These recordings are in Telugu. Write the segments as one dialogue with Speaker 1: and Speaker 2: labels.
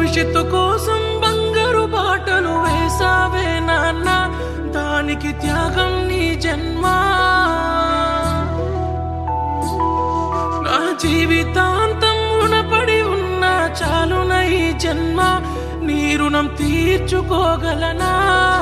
Speaker 1: భవిష్యత్తు కోసం బంగారు బాటలు వేసావే నాన్న దానికి త్యాగం నీ జన్మ నా జీవితాంతం రుణపడి ఉన్నా చాలున ఈ జన్మ నీ రుణం తీర్చుకోగలనా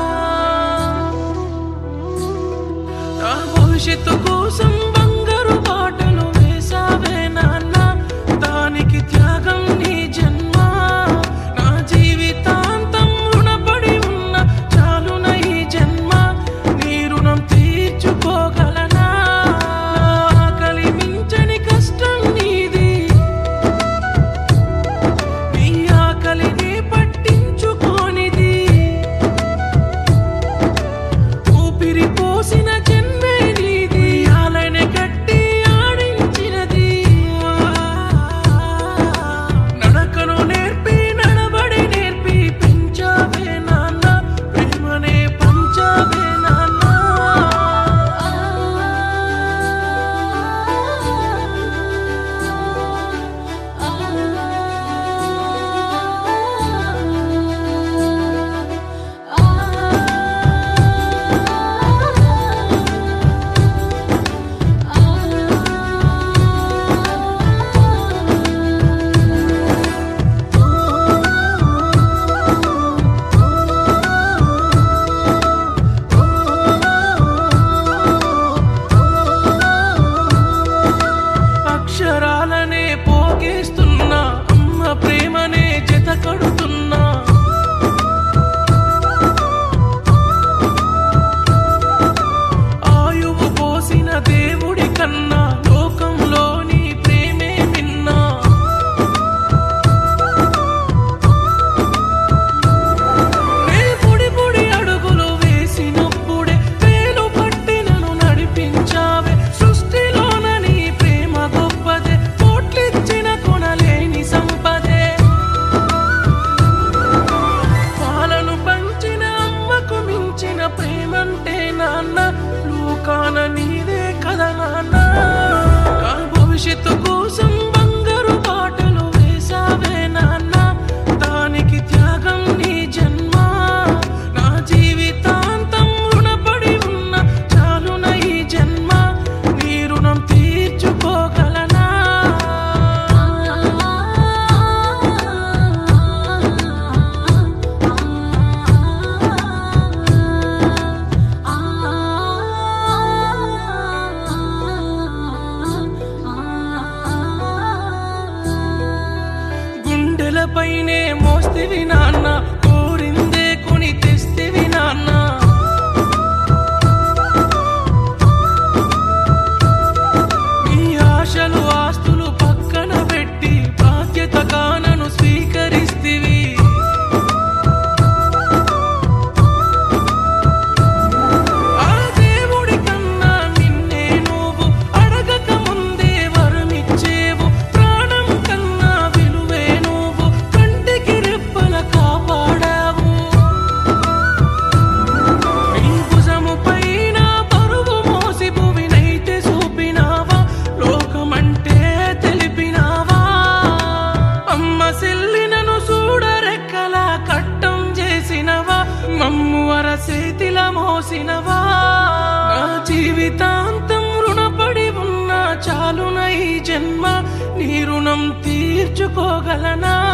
Speaker 1: నా భవిష్యత్తు కోసం బంగారు బాటలు వేసావే నాన్న దానికి త్యాగం నీ జన్మ నా జీవితాంతం రుణపడి ఉన్న చాలున ఈ జన్మ నీ రుణం తీర్చుకోగలనా ఆకలి మించని కష్టం నీది నీ ఆకలిని పట్టించుకోనిది ఊపిరి పోసిన జన్మే నీది ఆలనే కట్టి ఆడించినది నడకను నేర్పి నడబడి నేర్పి పెంచావే నాన్న ప్రేమనే పంచావే నాన్న అక్షరాలనే పోగేస్తున్నా అమ్మ ప్రేమనే జత కడుతున్నా ఆయువు పోసిన దేవుడి కన్నా లోకంలోని ప్రేమే విన్నా నే పొడి పొడి అడుగులు వేసినప్పుడే వేలు పట్టి నన్ను నడిపించావే సృష్టిలోన నీ ప్రేమ గొప్పదే కోట్లిచ్చిన కొనలేని సంపదే పాలను పంచిన అమ్మకు మించిన ప్రేమంటే నాన్న లోకాన నీదే కదా నాన్న నా భవిష్యత్తు కోసం బంగారు బాటలు వేసావే నాన్న దానికి త్యాగం నీ జన్మ నా జీవితాంతం రుణపడి ఉన్న చాలున ఈ జన్మ నీ రుణం తీర్చుకోగలనా గుండెలపైనే మోస్తివి నాన్న కోరిందే కొని తెస్తివి నాన్న నీ ఆశలు ఆస్తులు పక్కన పెట్టి బాధ్యతగా నన్ను స్వీకరిస్తివి ఆ దేవుడి కన్నా నిన్నే నువ్వు అడగక ముందే వరమిచ్చేవు ప్రాణం కన్నా విలువే నువ్వు కంటికి రెప్పల కాపాడావు నీ భుజము పైన బరువు మోసి భువినైతే చూపినావా లోకమంటే తెలిపినావా అమ్మ సెల్లినను చూడరెక్కలా కట్టం చేసినవా మమ్ము అరసేతిల మోసినవా నా జీవితాంతం రుణపడి ఉన్నా చాలున ఈ జన్మ నీ రుణం తీర్చుకోగలనా